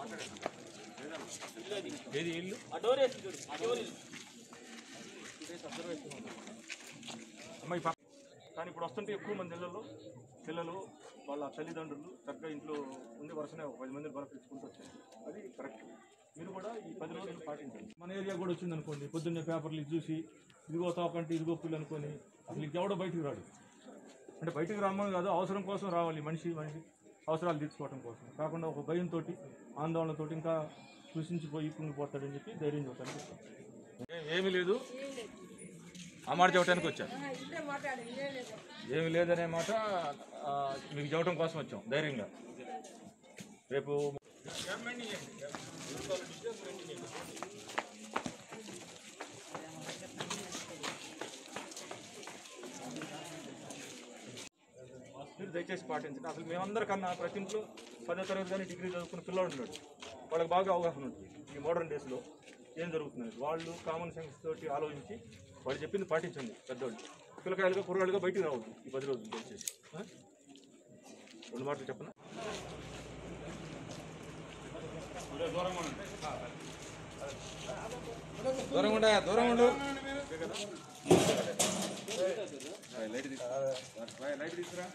ఏది ఇల్లు అమ్మాయి పక్క కానీ ఇప్పుడు వస్తుంటే ఎక్కువ మంది ఇళ్ళలో పిల్లలు వాళ్ళ తల్లిదండ్రులు చక్కగా ఇంట్లో ఉండి వరుసనే ఒక పది మందిని బలపించుకుంటూ వచ్చారు అది కరెక్ట్ మీరు కూడా ఈ పది రోజులు పాటించండి మన ఏరియా కూడా వచ్చింది అనుకోండి పొద్దున్నే పేపర్లు ఇది చూసి ఇదిగో తోకంటే ఇదిగో పిల్లు అనుకొని అసలు ఇది ఎవడో బయటికి రాడు అంటే బయటికి రమ్మని కాదు అవసరం కోసం రావాలి మనిషి మనిషి అవసరాలు తీర్చుకోవడం కోసం కాకుండా ఒక భయంతో ఆందోళనతో ఇంకా కృషించిపోయి కుంగిపోతాడని చెప్పి ధైర్యం చెప్పడానికి వచ్చాం ఏ- ఏమీ లేదు ఆ మాట చెప్పడానికి వచ్చా ఏమి లేదనే మాట ఆ, మీకు చెప్పడం కోసం వచ్చాం ధైర్యంగా రేపు మీరు దయచేసి పాటించండి అసలు మేమందరికన్నా ప్రతి ఇంట్లో పదో తరగతి కానీ డిగ్రీ చదువుకున్న పిల్లలు ఉన్నాడు వాళ్ళకి బాగా అవగాహన ఉంటుంది ఈ మోడర్న్ డేస్లో ఏం జరుగుతుంది వాళ్ళు కామన్ సెన్స్ తోటి ఆలోచించి వాళ్ళు చెప్పింది పాటించండి పెద్దవాళ్ళు పిల్లకాయలుగా కుర్రాళ్ళుగా బయటికి రావద్దు ఈ పది రోజులు దయచేసి ఆ? రెండు మాటలు చెప్పనా దూరం ఉండా దూరం ఉండు లైట్ తీసుకురా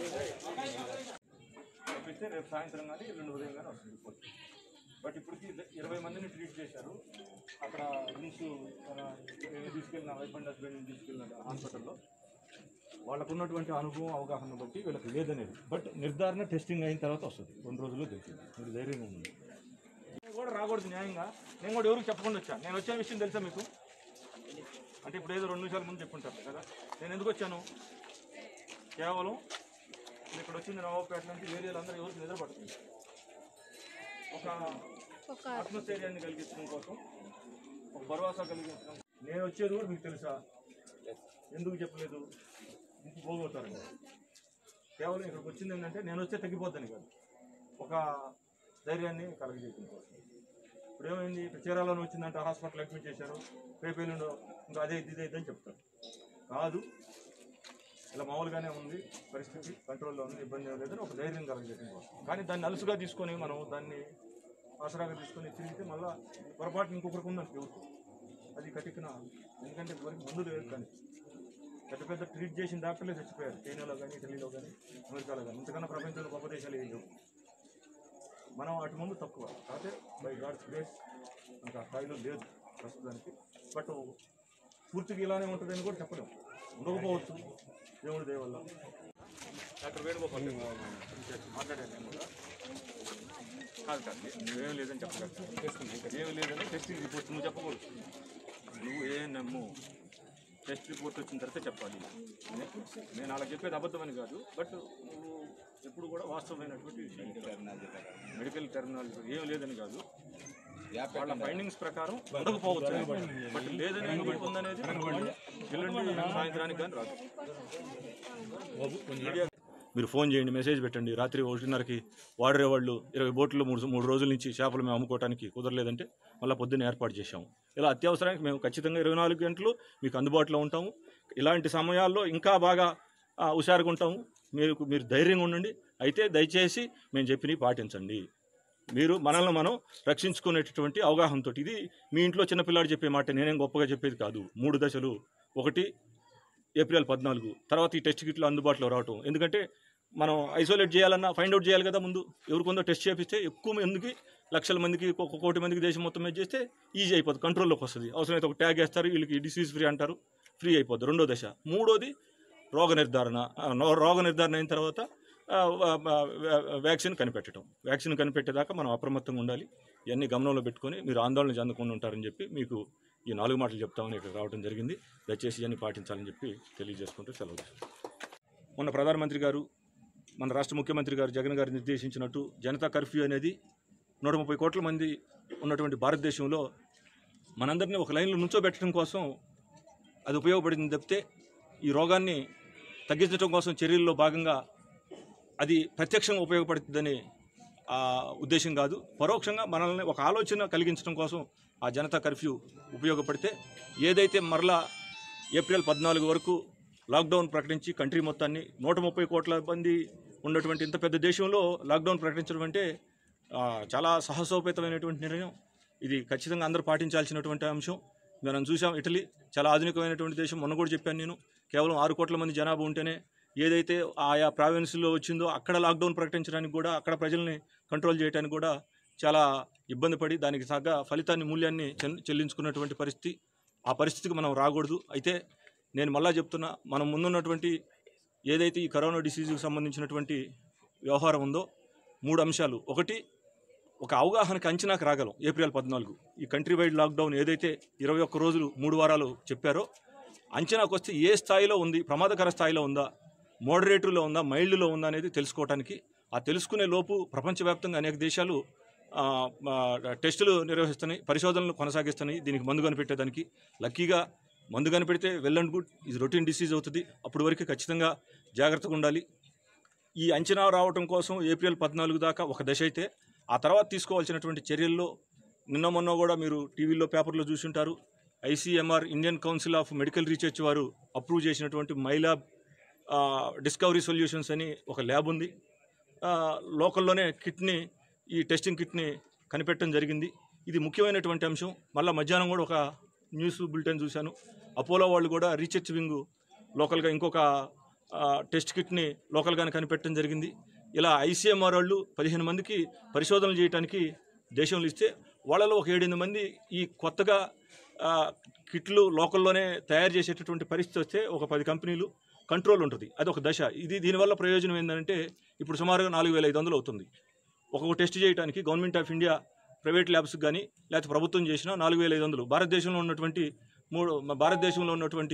పంపిస్తే రేపు సాయంత్రం కానీ రెండు ఉదయం కానీ వస్తుంది రిపోర్ట్ బట్ ఇప్పటికి ఇరవై మందిని ట్రీట్ చేశారు అక్కడ రిమ్స్ తీసుకెళ్ళిన వైఫ్ అండ్ హస్బెండ్ని తీసుకెళ్ళిన హాస్పిటల్లో వాళ్ళకు ఉన్నటువంటి అనుభవం అవగాహన బట్టి వీళ్ళకి లేదనేది బట్ నిర్ధారణ టెస్టింగ్ అయిన తర్వాత వస్తుంది రెండు రోజుల్లో తెలిసింది మీరు ధైర్యంగా ఉంది నేను కూడా రాకూడదు న్యాయంగా నేను కూడా ఎవరికి చెప్పకుండా వచ్చాను నేను వచ్చిన విషయం తెలుసా మీకు అంటే ఇప్పుడు ఏదో రెండు నిమిషాల ముందు చెప్పుంటారు కదా నేను ఎందుకు వచ్చాను కేవలం నేను ఇక్కడ వచ్చింది నవాబుపేట నుంచి ఏరియాలో అందరూ ఎవరికి నిద్రపడుతుంది ఒక ఆత్మస్థైర్యాన్ని కలిగించడం కోసం ఒక భరోసా కలిగించడం నేను వచ్చేది కూడా మీకు తెలుసా ఎందుకు చెప్పలేదు ఇంక పోగొడతారండి కేవలం ఇక్కడికి వచ్చింది ఏంటంటే నేను వస్తే తగ్గిపోద్దని కాదు ఒక ధైర్యాన్ని కలగజేయడం కోసం ఇప్పుడు ఏమైంది ఇప్పుడు చీరాలను వచ్చిందంటే హాస్పిటల్ అడ్మిట్ చేశారు రేపు ఎల్లుండో ఇంకా అదే ఇది ఇదే ఇది అని చెప్తారు కాదు ఇలా మామూలుగానే ఉంది పరిస్థితి కంట్రోల్లో ఉంది ఇబ్బంది ఏం లేదని ఒక ధైర్యం కలగజేయడం కోసం కానీ దాన్ని అలుసుగా తీసుకొని మనం దాన్ని ఆసరాగా తీసుకొని తిరిగితే మళ్ళీ పొరపాటు ఇంకొకరికి ఉందని ప్రభుత్వం అది కటికిన ఎందుకంటే ఇప్పటివరకు ముందు లేదు కానీ పెద్ద పెద్ద ట్రీట్ చేసిన డాక్టర్లే చచ్చిపోయారు చైనాలో కానీ ఇటలీలో కానీ అమెరికాలో కానీ ఇంతకన్నా ప్రపంచంలో గొప్ప దేశాలు ఏం లేవు మనం అటు ముందు తక్కువ కాకపోతే బై గాడ్స్ గ్రేస్ మనకు ఆ స్థాయిలో లేదు ప్రస్తుతానికి బట్ పూర్తిగా ఇలానే ఉంటుందని కూడా చెప్పలేం ఉండకపోవచ్చు దేవుడి దయ వల్ల డాక్టర్ వేణుగోపాల్ మాట్లాడాను నేను కూడా కాదు కాదు నువ్వేం లేదని చెప్పగలను ఏం లేదని టెస్టింగ్ రిపోర్ట్ నువ్వు చెప్పకూడదు నువ్వు ఏ నమ్ము టెస్ట్ రిపోర్ట్ వచ్చిన తర్వాత చెప్పాలి నే- నేను అలా చెప్పేది అబద్ధమని కాదు బట్ నువ్వు ఎప్పుడు కూడా వాస్తవమైనటువంటి విషయం మెడికల్ టెర్మినాలజీ ఏం లేదని కాదు వాళ్ళ ఫైండింగ్స్ ప్రకారం ఉండకపోవచ్చు బట్ లేదని ఎందుకు ఉందనేది ఎల్లుండి సాయంత్రానికి కానీ రాదు మీరు ఫోన్ చేయండి మెసేజ్ పెట్టండి రాత్రి ఒకటిన్నరకి వాడరే వాళ్ళు ఇరవై బోట్లు మూడు మూడు రోజుల నుంచి చేపలు మేము అమ్ముకోవడానికి కుదరలేదంటే మళ్ళీ పొద్దున్న ఏర్పాటు చేశాము ఇలా అత్యవసరానికి మేము ఖచ్చితంగా ఇరవై నాలుగు గంటలు మీకు అందుబాటులో ఉంటాము ఇలాంటి సమయాల్లో ఇంకా బాగా ఆ, హుషారుగా ఉంటాము మీరు మీరు ధైర్యంగా ఉండండి అయితే దయచేసి మేము చెప్పినవి పాటించండి మీరు మనల్ని మనం రక్షించుకునేటటువంటి అవగాహనతో ఇది మీ ఇంట్లో చిన్నపిల్లాడు చెప్పే మాట నేనేం గొప్పగా చెప్పేది కాదు మూడు దశలు ఒకటి ఏప్రిల్ పద్నాలుగు తర్వాత ఈ టెస్ట్ కిట్లు అందుబాటులో రావటం ఎందుకంటే మనం ఐసోలేట్ చేయాలన్నా ఫైండ్ అవుట్ చేయాలి కదా ముందు ఎవరికొందో టెస్ట్ చేపిస్తే ఎక్కువ మందికి లక్షల మందికి ఒక కోటి మందికి దేశం మొత్తం మీద చేస్తే ఈజీ అయిపోతుంది కంట్రోల్లోకి వస్తుంది అవసరమైతే ఒక ట్యాగ్ వేస్తారు వీళ్ళకి డిసీజ్ ఫ్రీ అంటారు ఫ్రీ అయిపోద్ది రెండో దశ మూడోది రోగ నిర్ధారణ ఆ, నో- రోగ నిర్ధారణ అయిన తర్వాత ఆ, వా- వా- వ్యా- వ్యాక్సిన్ కనిపెట్టడం వ్యాక్సిన్ కనిపెట్టేదాకా మనం అప్రమత్తంగా ఉండాలి ఇవన్నీ గమనంలో పెట్టుకొని మీరు ఆందోళన చెందకుండా ఉంటారని చెప్పి మీకు ఈ నాలుగు మాటలు చెప్తామని ఇక్కడ రావడం జరిగింది దయచేసి ఇవన్నీ పాటించాలని చెప్పి తెలియజేసుకుంటూ సెలవు తీసుకుంటాం. మొన్న ప్రధానమంత్రి గారు మన రాష్ట్ర ముఖ్యమంత్రి గారు జగన్ గారు నిర్దేశించినట్టు జనతా కర్ఫ్యూ అనేది నూట ముప్పై కోట్ల మంది ఉన్నటువంటి భారతదేశంలో మనందరినీ ఒక లైన్లో నుంచోబెట్టడం కోసం అది ఉపయోగపడింది తప్పితే ఈ రోగాన్ని తగ్గించడం కోసం చర్యల్లో భాగంగా అది ప్రత్యక్షంగా ఉపయోగపడుతుందని ఆ ఉద్దేశం కాదు పరోక్షంగా మనల్ని ఒక ఆలోచన కలిగించడం కోసం ఆ జనతా కర్ఫ్యూ ఉపయోగపడితే ఏదైతే మరలా ఏప్రిల్ పద్నాలుగు వరకు లాక్డౌన్ ప్రకటించి కంట్రీ మొత్తాన్ని నూట ముప్పై కోట్ల మంది ఉన్నటువంటి ఇంత పెద్ద దేశంలో లాక్డౌన్ ప్రకటించడం అంటే ఆ, చాలా సాహసోపేతమైనటువంటి నిర్ణయం ఇది ఖచ్చితంగా అందరూ పాటించాల్సినటువంటి అంశం మనం చూసాం ఇటలీ చాలా ఆధునికమైనటువంటి దేశం మొన్న కూడా చెప్పాను నేను కేవలం ఆరు కోట్ల మంది జనాభా ఉంటేనే ఏదైతే ఆయా ప్రావిన్స్లో వచ్చిందో అక్కడ లాక్డౌన్ ప్రకటించడానికి కూడా అక్కడ ప్రజల్ని కంట్రోల్ చేయడానికి కూడా చాలా ఇబ్బంది పడి దానికి తగ్గ ఫలితాన్ని మూల్యాన్ని చెల్- చెల్లించుకున్నటువంటి పరిస్థితి ఆ పరిస్థితికి మనం రాకూడదు అయితే నేను మళ్ళా చెప్తున్నా మనం ముందున్నటువంటి ఏదైతే ఈ కరోనా డిసీజ్కి సంబంధించినటువంటి వ్యవహారం ఉందో మూడు అంశాలు ఒకటి ఒక అవగాహనకి అంచనాకు రాగలం ఏప్రిల్ పద్నాలుగు ఈ కంట్రీ వైడ్ లాక్డౌన్ ఏదైతే ఇరవై ఒక్క రోజులు మూడు వారాలు చెప్పారో అంచనాకు వస్తే ఏ స్థాయిలో ఉంది ప్రమాదకర స్థాయిలో ఉందా మోడరేటర్లో ఉందా మైల్డ్లో ఉందా అనేది తెలుసుకోవడానికి ఆ తెలుసుకునే లోపు ప్రపంచవ్యాప్తంగా అనేక దేశాలు ఆ, ఆ, టెస్టులు నిర్వహిస్తున్నాయి పరిశోధనలు కొనసాగిస్తున్నాయి దీనికి మందు కనిపెట్టేదానికి లక్కీగా మందు కనిపెడితే వెల్ అండ్ గుడ్ ఇది రొటీన్ డిసీజ్ అవుతుంది అప్పటి వరకు ఖచ్చితంగా జాగ్రత్తగా ఉండాలి ఈ అంచనా రావటం కోసం ఏప్రిల్ పద్నాలుగు దాకా ఒక దశ అయితే ఆ తర్వాత తీసుకోవాల్సినటువంటి చర్యల్లో నిన్న మొన్న కూడా మీరు టీవీలో పేపర్లో చూసుంటారు ICMR Indian Council of Medical Research వారు అప్రూవ్ చేసినటువంటి మైలాబ్ డిస్కవరీ సొల్యూషన్స్ అని ఒక ల్యాబ్ ఉంది ఆ, లోకల్లోనే కిట్ని ఈ టెస్టింగ్ కిట్ని కనిపెట్టడం జరిగింది ఇది ముఖ్యమైనటువంటి అంశం మళ్ళీ మధ్యాహ్నం కూడా ఒక న్యూస్ బులెటిన్ చూశాను అపోలో వాళ్ళు కూడా రీసెర్చ్ వింగ్ లోకల్గా ఇంకొక ఆ, టెస్ట్ కిట్ని లోకల్గానే కనిపెట్టడం జరిగింది ఇలా ఐసీఎంఆర్ వాళ్ళు పదిహేను మందికి పరిశోధనలు చేయడానికి దేశంలో ఇస్తే వాళ్ళలో ఒక ఏడెనిమిది మంది ఈ కొత్తగా ఆ, కిట్లు లోకల్లోనే తయారు చేసేటటువంటి పరిస్థితి వస్తే ఒక పది కంపెనీలు కంట్రోల్ ఉంటుంది అది ఒక దశ ఇది దీనివల్ల ప్రయోజనం ఏంటంటే ఇప్పుడు సుమారుగా నాలుగు వేల ఐదు వందలు అవుతుంది ఒక్కొక్క టెస్ట్ చేయడానికి గవర్నమెంట్ ఆఫ్ ఇండియా ప్రైవేట్ ల్యాబ్స్కి కానీ లేకపోతే ప్రభుత్వం చేసిన నాలుగు వేల ఐదు వందలు భారతదేశంలో ఉన్నటువంటి మూడు భారతదేశంలో ఉన్నటువంటి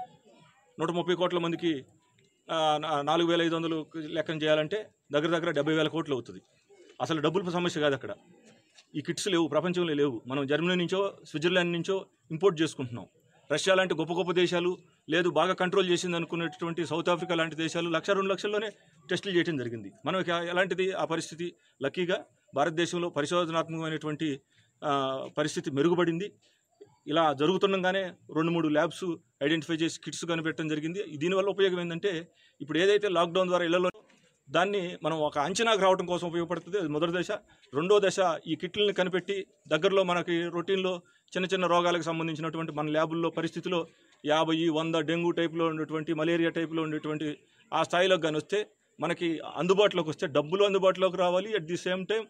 నూట ముప్పై కోట్ల మందికి ఆ, నా- నాలుగు వేల ఐదు వందలు లెక్కన చేయాలంటే దగ్గర దగ్గర డెబ్బై వేల కోట్లు అవుతుంది అసలు డబ్బుల సమస్య కాదు అక్కడ ఈ కిట్స్ లేవు ప్రపంచంలో లేవు మనం జర్మనీ నుంచో స్విట్జర్లాండ్ నుంచో ఇంపోర్ట్ చేసుకుంటున్నాం రష్యా లాంటి గొప్ప గొప్ప దేశాలు లేదు బాగా కంట్రోల్ చేసింది అనుకునేటువంటి సౌత్ ఆఫ్రికా లాంటి దేశాలు లక్ష రెండు లక్షల్లోనే టెస్టులు చేయడం జరిగింది మనం ఇక ఎలాంటిది ఆ పరిస్థితి లక్కీగా భారతదేశంలో పరిశోధనాత్మకమైనటువంటి ఆ, పరిస్థితి మెరుగుపడింది ఇలా జరుగుతుండగానే రెండు మూడు ల్యాబ్స్ ఐడెంటిఫై చేసి కిట్స్ కనిపెట్టడం జరిగింది దీనివల్ల ఉపయోగం ఏంటంటే ఇప్పుడు ఏదైతే లాక్డౌన్ ద్వారా ఇళ్లలో దాన్ని మనం ఒక అంచనాకు రావడం కోసం ఉపయోగపడుతుంది అది మొదటి దశ రెండో దశ ఈ కిట్లని కనిపెట్టి దగ్గరలో మనకి రొటీన్లో చిన్న చిన్న రోగాలకు సంబంధించినటువంటి మన ల్యాబుల్లో పరిస్థితిలో యాభై వంద డెంగ్యూ టైప్లో ఉండేటువంటి మలేరియా టైప్లో ఉండేటువంటి ఆ స్థాయిలోకి కానీ వస్తే మనకి అందుబాటులోకి వస్తే డబ్బులు అందుబాటులోకి రావాలి అట్ ది సేమ్ టైం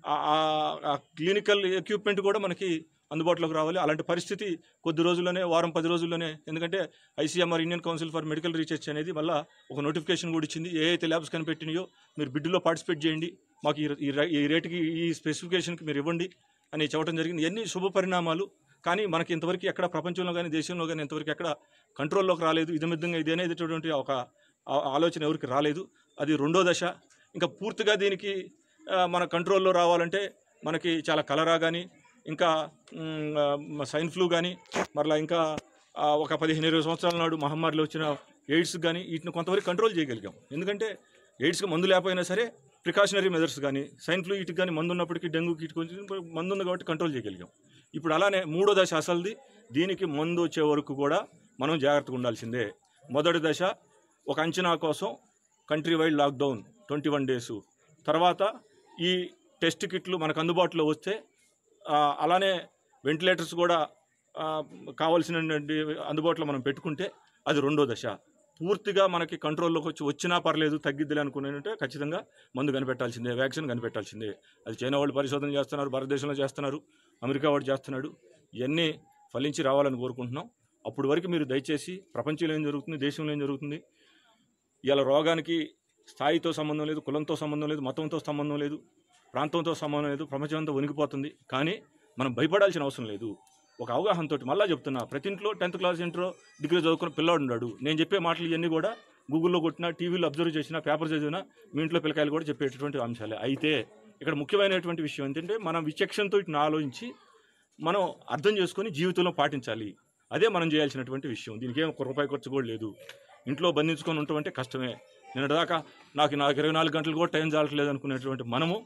ఆ క్లినికల్ ఎక్విప్మెంట్ కూడా మనకి అందుబాటులోకి రావాలి అలాంటి పరిస్థితి కొద్ది రోజుల్లోనే వారం పది రోజుల్లోనే ఎందుకంటే ICMR Indian Council for Medical Research అనేది మళ్ళీ ఒక నోటిఫికేషన్ కూడా ఇచ్చింది ఏ అయితే ల్యాబ్స్ కనిపెట్టినాయో మీరు బిడ్డులో పార్టిసిపేట్ చేయండి మాకు ఈ ఈ ర- ఈ రేటుకి ఈ స్పెసిఫికేషన్కి మీరు ఇవ్వండి అని చెప్పడం జరిగింది ఇవన్నీ శుభ పరిణామాలు కానీ మనకి ఇంతవరకు ఎక్కడ ప్రపంచంలో కానీ దేశంలో కానీ ఇంతవరకు ఎక్కడ కంట్రోల్లోకి రాలేదు ఇదమిద్దంగా ఇది అనేటటువంటి ఒక ఆ- ఆలోచన ఎవరికి రాలేదు అది రెండో దశ ఇంకా పూర్తిగా దీనికి ఆ, మన కంట్రోల్లో రావాలంటే మనకి చాలా కలరా కానీ ఇంకా మ్, ఆ, స్వైన్ ఫ్లూ కానీ మరలా ఇంకా ఆ, ఒక పదిహేను ఇరవై సంవత్సరాల నాడు మహమ్మారిలో వచ్చిన ఎయిడ్స్ కానీ వీటిని కొంతవరకు కంట్రోల్ చేయగలిగాం ఎందుకంటే ఎయిడ్స్కి మందు లేకపోయినా సరే ప్రికాషనరీ మెజర్స్ కానీ స్వైన్ ఫ్లూ వీటికి కానీ మందు ఉన్నప్పటికీ డెంగ్యూకి వీటికి కొంచెం మందు ఉంది కాబట్టి కంట్రోల్ చేయగలిగాం ఇప్పుడు అలానే మూడో దశ అసలుది దీనికి మందు వచ్చే వరకు కూడా మనం జాగ్రత్తగా ఉండాల్సిందే మొదటి దశ ఒక అంచనా కోసం country wide lockdown twenty one days తర్వాత ఈ టెస్ట్ కిట్లు మనకు అందుబాటులో వస్తే ఆ, అలానే వెంటిలేటర్స్ కూడా ఆ, కావాల్సిన అందుబాటులో మనం పెట్టుకుంటే అది రెండో దశ పూర్తిగా మనకి కంట్రోల్లోకి వచ్చి వచ్చినా పర్లేదు తగ్గిద్దిలే అనుకునేంటే ఖచ్చితంగా మందు కనిపెట్టాల్సిందే వ్యాక్సిన్ కనిపెట్టాల్సిందే అది చైనా వాళ్ళు పరిశోధన చేస్తున్నారు భారతదేశంలో చేస్తున్నారు అమెరికా వాడు చేస్తున్నాడు ఇవన్నీ ఫలించి రావాలని కోరుకుంటున్నాం అప్పుడు వరకు మీరు దయచేసి ప్రపంచంలో ఏం జరుగుతుంది దేశంలో ఏం జరుగుతుంది ఇలా రోగానికి స్థాయితో సంబంధం లేదు కులంతో సంబంధం లేదు మతంతో సంబంధం లేదు ప్రాంతంతో సంబంధం లేదు ప్రపంచం అంతా వణికిపోతుంది కానీ మనం భయపడాల్సిన అవసరం లేదు ఒక అవగాహనతో మళ్ళీ చెప్తున్నా ప్రతి ఇంట్లో టెన్త్ క్లాస్ ఇంట్లో డిగ్రీ చదువుకున్న పిల్లాడు ఉన్నాడు నేను చెప్పే మాటలు ఇవన్నీ కూడా గూగుల్లో కొట్టినా టీవీలో అబ్జర్వ్ చేసినా పేపర్ చదివినా మీ ఇంట్లో పిల్లకాయలు కూడా చెప్పేటటువంటి అంశాలే అయితే ఇక్కడ ముఖ్యమైనటువంటి విషయం ఏంటంటే మనం విచక్షణతో ఇట్లా ఆలోచించి మనం అర్థం చేసుకొని జీవితంలో పాటించాలి అదే మనం చేయాల్సినటువంటి విషయం దీనికి ఏం ఒక్క రూపాయి ఖర్చు కూడా లేదు ఇంట్లో బంధించుకొని ఉండటం అంటే కష్టమే నిన్నటిదాకా నాకు నాకు ఇరవై నాలుగు గంటలు కూడా టైం చాలట్లేదు అనుకునేటువంటి మనము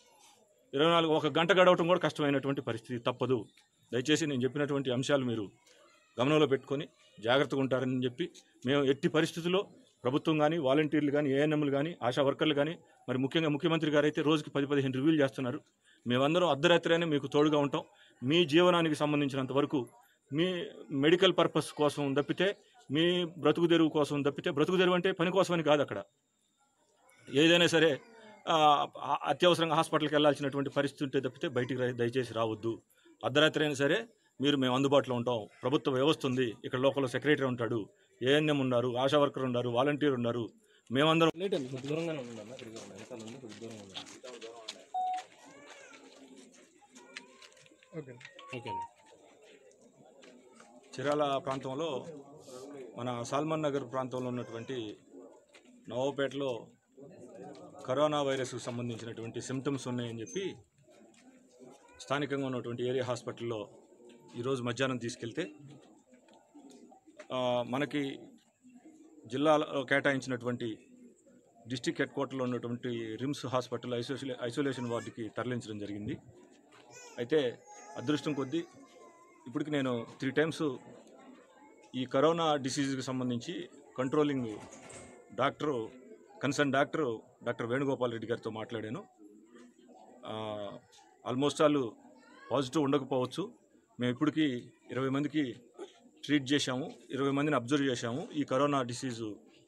ఇరవై నాలుగు ఒక గంట గడవటం కూడా కష్టమైనటువంటి పరిస్థితి తప్పదు దయచేసి నేను చెప్పినటువంటి అంశాలు మీరు గమనంలో పెట్టుకొని జాగ్రత్తగా ఉంటారని చెప్పి మేము ఎట్టి పరిస్థితుల్లో ప్రభుత్వం కానీ వాలంటీర్లు కానీ ఏఎన్ఎంలు కానీ ఆశా వర్కర్లు కానీ మరి ముఖ్యంగా ముఖ్యమంత్రి గారు అయితే రోజుకి పది పదిహేను రివ్యూలు చేస్తున్నారు మేమందరం అర్ధరాత్రైనా మీకు తోడుగా ఉంటాం మీ జీవనానికి సంబంధించినంత వరకు మీ మెడికల్ పర్పస్ కోసం తప్పితే మీ బ్రతుకు తెరువు కోసం తప్పితే బ్రతుకు తెరువు అంటే పని కోసమని కాదు అక్కడ ఏదైనా సరే ఆ, ఆ- అత్యవసరంగా హాస్పిటల్కి వెళ్ళాల్సినటువంటి పరిస్థితి ఉంటే తప్పితే బయటికి రా- దయచేసి రావద్దు అర్ధరాత్రి అయినా సరే మీరు మేము అందుబాటులో ఉంటాం ప్రభుత్వ వ్యవస్థ ఉంది ఇక్కడ లోకల్ సెక్రటరీ ఉంటాడు ఏఎన్ఎం ఉన్నారు ఆశా వర్కర్ ఉన్నారు వాలంటీర్ ఉన్నారు మేమందరం లేట్ అండి కొద్ది దూరంగానే ఉందన్న ఇదిగో వెనకాల ఉంది కొద్ది దూరంగా ఉందండి ఓకే ఓకే అండి చిరాల ప్రాంతంలో మన సాల్మన్ నగర్ ప్రాంతంలో ఉన్నటువంటి నవాపేటలో కరోనా వైరస్కు సంబంధించినటువంటి సిమ్టమ్స్ ఉన్నాయని చెప్పి స్థానికంగా ఉన్నటువంటి ఏరియా హాస్పిటల్లో ఈరోజు మధ్యాహ్నం తీసుకెళ్తే ఆ, మనకి జిల్లాలో కేటాయించినటువంటి డిస్టిక్ హెడ్ క్వార్టర్లో ఉన్నటువంటి రిమ్స్ హాస్పిటల్ ఐసోలే ఐసోలేషన్ వార్డుకి తరలించడం జరిగింది అయితే అదృష్టం కొద్దీ ఇప్పటికి నేను త్రీ టైమ్స్ ఈ కరోనా డిసీజ్కి సంబంధించి controlling doctor concern doctor doctor Venugopal Reddy గారితో మాట్లాడాను ఆల్మోస్ట్ ఆల్ పాజిటివ్ ఉండకపోవచ్చు మేము ఇప్పటికి ఇరవై మందికి ట్రీట్ చేశాము ఇరవై మందిని అబ్జర్వ్ చేశాము ఈ కరోనా డిసీజు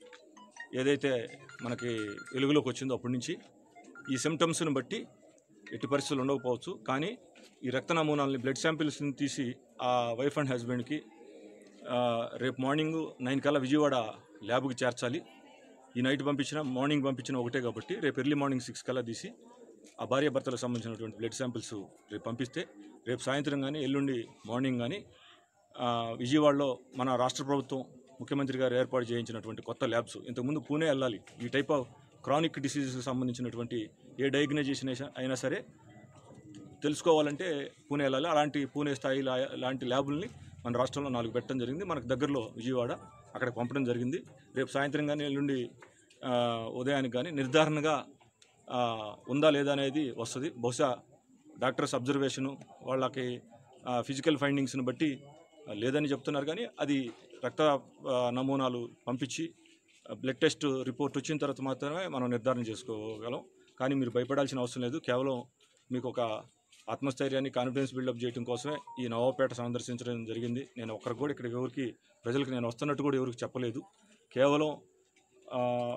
ఏదైతే మనకి వెలుగులోకి వచ్చిందో అప్పటి నుంచి ఈ సిమ్టమ్స్ని బట్టి ఎట్టి పరిస్థితులు ఉండకపోవచ్చు కానీ ఈ రక్త నమూనాలని బ్లడ్ శాంపిల్స్ని తీసి ఆ వైఫ్ అండ్ హస్బెండ్కి ఆ, రేపు మార్నింగ్ నైన్ కల్లా విజయవాడ ల్యాబ్కి చేర్చాలి ఈ నైట్ పంపించిన మార్నింగ్ పంపించిన ఒకటే కాబట్టి రేపు ఎర్లీ మార్నింగ్ సిక్స్ కల్లా తీసి ఆ భార్య భర్తలకు సంబంధించినటువంటి బ్లడ్ శాంపిల్స్ రేపు పంపిస్తే రేపు సాయంత్రం కానీ ఎల్లుండి మార్నింగ్ కానీ ఆ, విజయవాడలో మన రాష్ట్ర ప్రభుత్వం ముఖ్యమంత్రి గారు ఏర్పాటు చేయించినటువంటి కొత్త ల్యాబ్స్ ఇంతకుముందు పూణే వెళ్ళాలి ఈ టైప్ ఆఫ్ క్రానిక్ డిసీజెస్కి సంబంధించినటువంటి ఏ డయాగ్నైజేషన్ అయినా సరే తెలుసుకోవాలంటే పూణే వెళ్ళాలి అలాంటి పూణే స్థాయి లా- లాంటి ల్యాబుల్ని మన రాష్ట్రంలో నాలుగు పెట్టడం జరిగింది మనకు దగ్గరలో విజయవాడ అక్కడికి పంపడం జరిగింది రేపు సాయంత్రం కానీ ఎల్లుండి ఆ, ఉదయానికి కానీ నిర్ధారణగా ఆ, ఉందా లేదా అనేది వస్తుంది బహుశా డాక్టర్స్ అబ్జర్వేషను వాళ్ళకి ఫిజికల్ ఫైండింగ్స్ని బట్టి ఆ, లేదని చెప్తున్నారు కానీ అది రక్త ఆ, నమూనాలు పంపించి బ్లడ్ టెస్ట్ రిపోర్ట్ వచ్చిన తర్వాత మాత్రమే మనం నిర్ధారణ చేసుకోగలం కానీ మీరు భయపడాల్సిన అవసరం లేదు కేవలం మీకు ఒక ఆత్మస్థైర్యాన్ని కాన్ఫిడెన్స్ బిల్డప్ చేయడం కోసమే ఈ నవాపేట సందర్శించడం జరిగింది నేను ఒక్కరికి కూడా ఇక్కడ ఎవరికి ప్రజలకు నేను వస్తున్నట్టు కూడా ఎవరికి చెప్పలేదు కేవలం ఆ,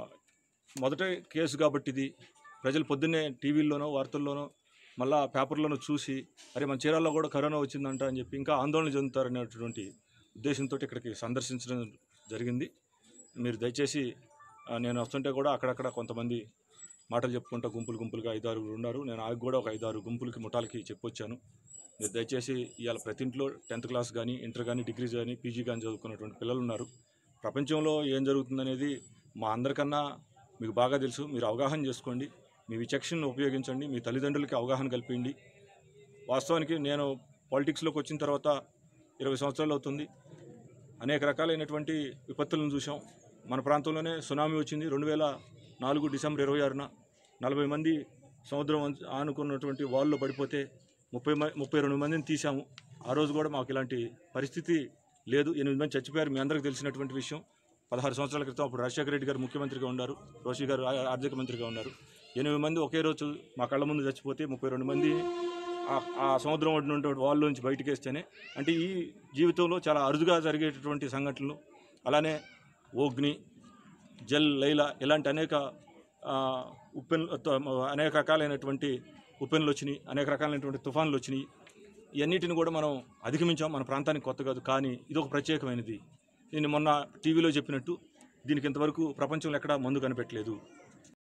మొదటి కేసు కాబట్టి ఇది ప్రజలు పొద్దున్నే టీవీల్లోనో వార్తల్లోనో మళ్ళా పేపర్లోనో చూసి అరే మన చీరాల్లో కూడా కరోనా వచ్చిందంట అని చెప్పి ఇంకా ఆందోళన చెందుతారనేటువంటి ఉద్దేశంతో ఇక్కడికి సందర్శించడం జరిగింది మీరు దయచేసి ఆ, నేను వస్తుంటే కూడా అక్కడక్కడ కొంతమంది మాటలు చెప్పుకుంటా గుంపులు గుంపులుగా ఐదారు ఉన్నారు నేను ఆగి కూడా ఒక ఐదారు గుంపులకి ముఠాలకి చెప్పొచ్చాను మీరు దయచేసి ఇవాళ ప్రతి ఇంట్లో టెన్త్ క్లాస్ కానీ ఇంటర్ కానీ డిగ్రీ కానీ పీజీ కానీ చదువుకున్నటువంటి పిల్లలు ఉన్నారు ప్రపంచంలో ఏం జరుగుతుందనేది మా అందరికన్నా మీకు బాగా తెలుసు మీరు అవగాహన చేసుకోండి మీ విచక్షణను ఉపయోగించండి మీ తల్లిదండ్రులకి అవగాహన కల్పించండి వాస్తవానికి నేను పాలిటిక్స్లోకి వచ్చిన తర్వాత ఇరవై సంవత్సరాలు అవుతుంది అనేక రకాలైనటువంటి విపత్తులను చూసాం మన ప్రాంతంలోనే సునామీ వచ్చింది రెండు వేల నాలుగు డిసెంబర్ ఇరవై ఆరున నలభై మంది సముద్రం అంచు- ఆనుకున్నటువంటి వాల్లో పడిపోతే ముప్పై మ- ముప్పై రెండు మందిని తీసాము ఆ రోజు కూడా మాకు ఇలాంటి పరిస్థితి లేదు ఎనిమిది మంది చచ్చిపోయారు మీ అందరికీ తెలిసినటువంటి విషయం పదహారు సంవత్సరాల క్రితం అప్పుడు రాజశేఖర రెడ్డి గారు ముఖ్యమంత్రిగా ఉన్నారు రోషి గారు ఆ- ఆర్థిక మంత్రిగా ఉన్నారు ఎనిమిది మంది ఒకే రోజు మా కళ్ళ ముందు చచ్చిపోతే ముప్పై రెండు మంది ఆ- ఆ సముద్రం ఒడ్డున ఉన్నటువంటి వాళ్ళ నుంచి బయటికి వేస్తేనే అంటే ఈ జీవితంలో చాలా అరుదుగా జరిగేటటువంటి సంఘటనలు అలానే ఓగ్ని జల్ లైలా ఇలాంటి అనేక ఆ, ఉప్పెన్ త- అనేక రకాలైనటువంటి ఉప్పెన్లు వచ్చినాయి అనేక రకాలైనటువంటి తుఫాన్లు వచ్చినాయి ఇవన్నిటిని కూడా మనం అధిగమించాం మన ప్రాంతానికి కొత్త కాదు కానీ ఇది ఒక ప్రత్యేకమైనది నేను మొన్న టీవీలో చెప్పినట్టు దీనికి ఇంతవరకు ప్రపంచంలో ఎక్కడా మందు కనిపెట్టలేదు